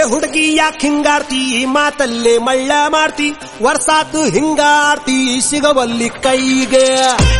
ಹುಡುಗಿ ಯಾಕೆ ಹಿಂಗಾಡ್ತಿ ಮಾತಲ್ಲೇ ಮಳ್ಳ ಮಾಡ್ತಿ ವರ್ಷಾತು ಹಿಂಗಾಡ್ತಿ ಸಿಗವಲ್ಲಿ ಕೈಗೆ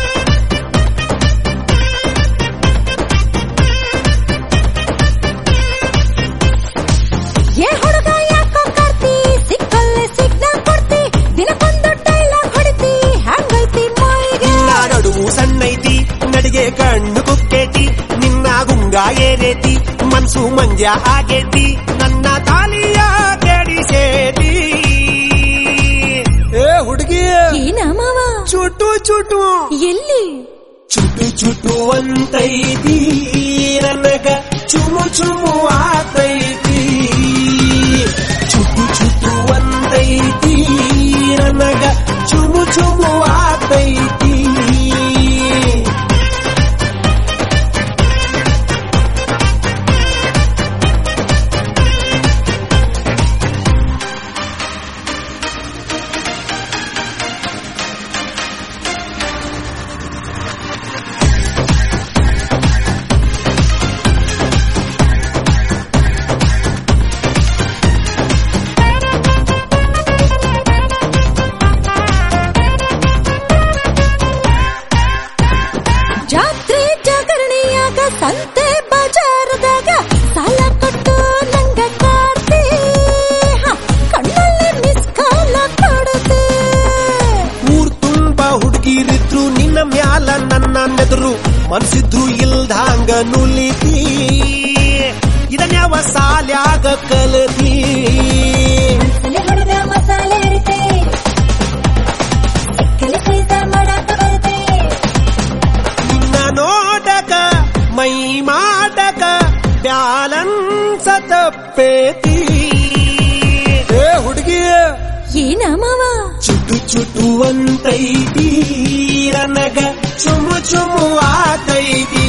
ಏ ಹುಡುಗ ಯಾಕೋ ಕಾರ್ತಿ ಸಿಕ್ಕಲ್ಲೇ ಸಿಗ್ನಲ್ ಕೊಡ್ತಿ ದಿನಕ್ಕೊಂದು ಡೈಲಾಗ್ ಹೊಡಿತಿ ಹ್ಯಾಂಗೈತಿ ಮೈಗೆ ನಿನ್ನ ನಡುವು ಸಣ್ಣೈತಿ ನಡಿಗೆ ಕಣ್ಣು ಕುಕ್ಕೇತಿ ನಿನ್ನ ಗುಂಗ ಏನೇತಿ ಮನ್ಸು ಮಂಜ ಆಗೇತಿ ನನ್ನ ತಾಲಿಯ ಕೆಡಿಸೇತಿ ಏ ಹುಡುಗಿ ಏನ ಮಾವ ಚುಟು ಚುಟು ಎಲ್ಲಿ ಚುಟು ಚುಟು ಅಂತೈತಿ ನನಗ ಚುಮು ಚುಮು ಆತೈತಿ ಚುಟು ಚುಟು ಅಂತೈತಿ ನನಗ ಚುಮು ಚುಮು ಆತೈತಿ ಜಾತ್ರೆ ಜಾಗರಣೆಯಾಗ ಸಂತೆ ಬಜಾರದಾಗ ಸಾಲ ಕೊಟ್ಟು ನಂಗ ಕಾಡ್ತಿ ಹ, ಕಣ್ಣಲ್ಲಿ ಮಿಸ್ ಕಾಲ ಕೊಡುತ್ತೆ ಊರ್ ತುಂಬ ಹುಡುಗಿರಿದ್ರು ನಿನ್ನ ಮ್ಯಾಲ ನನ್ನ ನೆದರು ಮನ್ಸಿದ್ರು ಇಲ್ದಂಗ ನುಲಿತಿ ಇದನ್ಯಾವ ಸಾಲ್ಯಾಗ ಕಲತಿ ತಲೆ ಹೊಡೆದ ಮಸಾಲೆ ಅರಿತೆ ಸಿಕ್ಕಲೆ ಸಹಿತ ಮಾಡಾಕ ಬರುತ್ತೆ ನಿನ್ನ ನೋಡಕ ಮೈ ಮಾಡಕ ಬ್ಯಾಲನ್ಸ ತಪ್ಪೇತಿ ಏ ಹುಡುಗಿ ಏನ ಮಾವ ಚುಟು ಚುಟು ಅಂತೈತಿ ನನಗ ಚುಮು ಚುಮು ಆತೈತಿ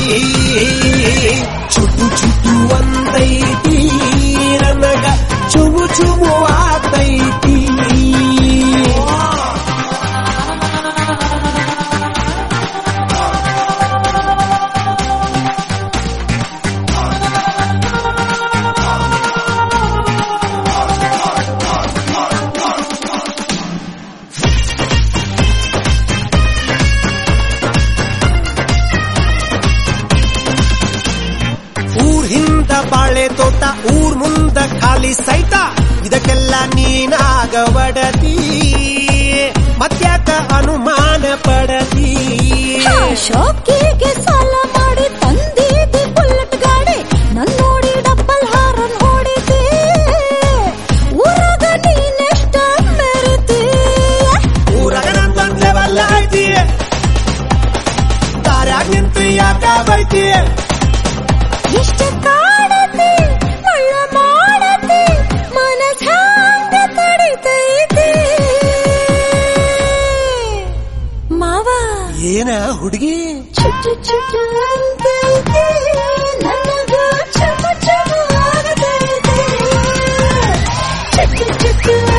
ಚುಟು ಚುಟು ಅಂತೈತಿ ನನಗ ಚುಮು ಚುಮು ಆತೈತಿ ಊರ್ ಹಿಂದ ಬಾಳೆ ತೋಟ ಊರ್ ಮುಂದ ಖಾಲಿ ಸೈಟ ಇದಕ್ಕೆಲ್ಲ ನೀನಾಗ ಒಡತಿ ಮತ್ಯಾಕ ಅನುಮಾನ ಪಡತಿ ಹ, ಶೋಕಿಗೆ ಸಾಲ ಮಾಡಿ ತಂದಿದ್ದಿ ಬುಲೆಟ್ ಗಾಡಿ ನನ್ ನೋಡಿ ಡಬ್ಬಲ್ ಹಾರನ್ ಹೊಡಿತಿ ಊರಾಗ ನೀನೆಷ್ಟ ಮೆರಿತಿ ಊರಾಗ ನಂದೊಂದ್ ಲೆವೆಲ್ ಐತಿ ದಾರ್ಯಾಗ ನಿಂತು ಯಾಕ ಬೈತಿ ಎಷ್ಟು ಕಾಡತಿ ಮಳ್ಳ ಮಾಡತಿ ಮನಸ್ ಹ್ಯಾಂಗ ತಡಿತೈತಿ ಮಾವ ಏನ ಹುಡುಗಿ ಚುಚ್ಚು ಚುಚ್ಚು ಅಂತೈತಿ ನನಗ ಚುಚ್ಚು ಚುಚ್ಚು ಆಗತೈತಿ ಚುಚ್ಚು ಚುಚ್ಚು